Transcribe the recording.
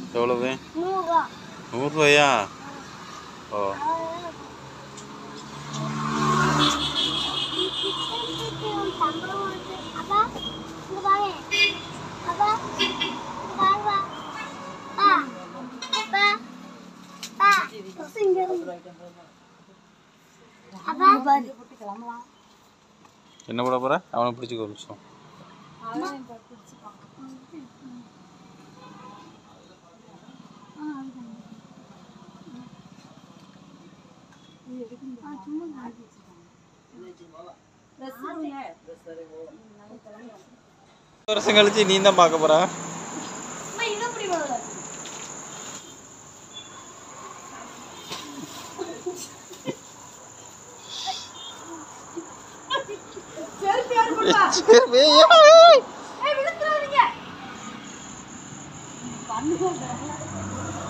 எவ்வளவு நூறுரூவா நூறுரூவாயா ஓ அப்பா இங்க பாரு அப்பா பாருவா பா அப்பா பா இங்க அப்பா பாரு என்ன போட போற அவனை பிடிச்சிக்க ஒரு நிமிஷம் வருஷம் கழிச்சு நீ தான் பார்க்க போற அம்மா இது எப்படி வரும் சரி, ஏய். ஏய் விழுத்துறாதீங்க